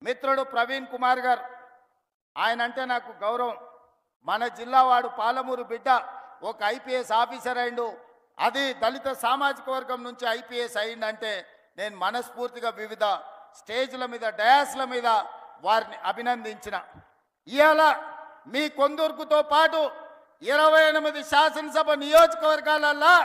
మిత్రుడు ప్రవీణ్ కుమార్ గారు ఆయన అంటే నాకు గౌరవం మన జిల్లా వాడు పాలమూరు బిడ్డ ఒక ఐపీఎస్ ఆఫీసర్ అయిండు అది దళిత సామాజిక వర్గం నుంచి ఐపీఎస్ అయిందంటే నేను మనస్ఫూర్తిగా వివిధ స్టేజ్ల మీద డయాస్ల మీద వారిని అభినందించిన ఇవాళ మీ కొందూరుకుతో పాటు ఇరవై ఎనిమిది శాసనసభ నియోజకవర్గాలల్లో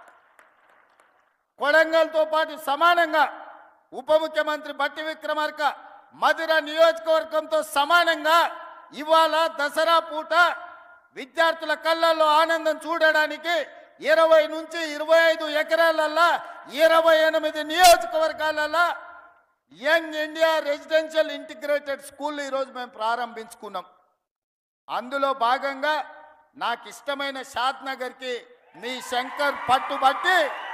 కొడంగల్తో పాటు సమానంగా ఉప ముఖ్యమంత్రి బట్టి విక్రమార్క మధుర నియోజకవర్గంతో సమానంగా ఇవాళ దసరా పూట విద్యార్థుల కళ్ళల్లో ఆనందం చూడడానికి ఇరవై నుంచి ఇరవై ఐదు ఎకరాలల్లా ఇరవై ఎనిమిది నియోజకవర్గాలల్లా young India residential integrated school ఈరోజు మేము ప్రారంభించుకున్నాం అందులో భాగంగా నాకు ఇష్టమైన షాద్ నగర్కి మీ శంకర్ పట్టుబట్టి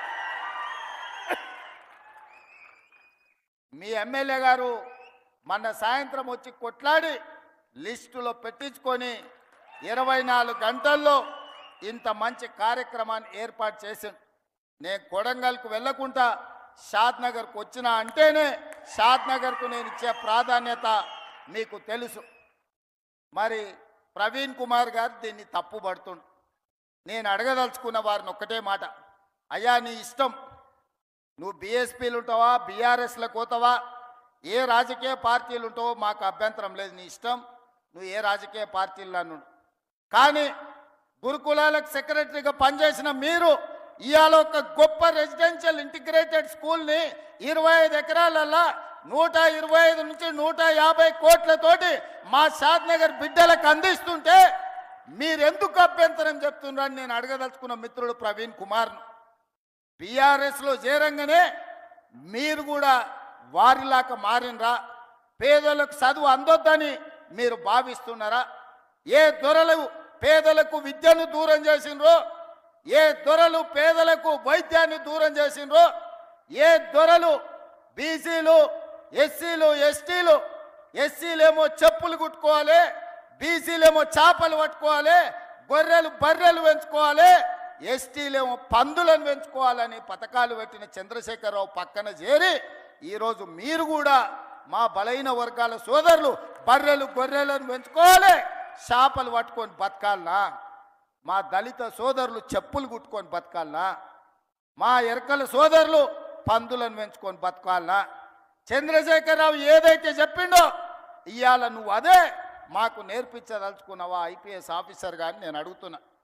మీ ఎమ్మెల్యే గారు మొన్న సాయంత్రం వచ్చి కొట్లాడి లిస్టులో పెట్టించుకొని ఇరవై నాలుగు గంటల్లో ఇంత మంచి కార్యక్రమాన్ని ఏర్పాటు చేసింది నేను కొడంగల్కు వెళ్ళకుండా షాద్ నగర్కు వచ్చిన అంటేనే షాద్ నగర్కు నేను ఇచ్చే ప్రాధాన్యత మీకు తెలుసు మరి ప్రవీణ్ కుమార్ గారు దీన్ని తప్పుపడుతుండు నేను అడగదలుచుకున్న వారిని ఒక్కటే మాట అయ్యా నీ ఇష్టం నువ్వు బీఎస్పీలు ఉంటావా బీఆర్ఎస్లకు పోతావా ఏ రాజకీయ పార్టీలు ఉంటావో మాకు అభ్యంతరం లేదు నీ ఇష్టం నువ్వు ఏ రాజకీయ పార్టీలు అన్ను కానీ గురుకులాలకు సెక్రటరీగా పనిచేసిన మీరు ఇవాళ ఒక గొప్ప రెసిడెన్షియల్ ఇంటిగ్రేటెడ్ స్కూల్ని ఇరవై ఐదు ఎకరాలల్లా నూట ఇరవై ఐదు నుంచి నూట యాభై కోట్లతోటి మా షాద్ నగర్ బిడ్డలకు అందిస్తుంటే మీరెందుకు అభ్యంతరం చెప్తున్నారని నేను అడగదలుచుకున్న మిత్రుడు ప్రవీణ్ కుమార్ను బీఆర్ఎస్లో చేరంగానే మీరు కూడా వారిలాగా మారినరా పేదలకు చదువు అందొద్దని మీరు భావిస్తున్నారా ఏ దొరలు పేదలకు విద్యను దూరం చేసినరో ఏ దొరలు పేదలకు వైద్యాన్ని దూరం చేసినరో ఏ దొరలు బీసీలు ఎస్సీలు ఎస్టీలు ఎస్సీలేమో చెప్పులు కుట్టుకోవాలి బీసీలేమో చేపలు పట్టుకోవాలి గొర్రెలు బర్రెలు పెంచుకోవాలి ఎస్టీలేమో పందులను పెంచుకోవాలని పథకాలు పెట్టిన చంద్రశేఖరరావు పక్కన చేరి ఈరోజు మీరు కూడా మా బలైన వర్గాల సోదరులు బర్రెలు గొర్రెలను పెంచుకోవాలి చేపలు పట్టుకొని బతకాలనా మా దళిత సోదరులు చెప్పులు కుట్టుకొని బతకాలనా మా ఎరకల సోదరులు పందులను పెంచుకొని బతకాలనా చంద్రశేఖరరావు ఏదైతే చెప్పిండో ఇవాళ నువ్వు అదే మాకు నేర్పించదలుచుకున్నావా ఐపీఎస్ ఆఫీసర్ గాని నేను అడుగుతున్నా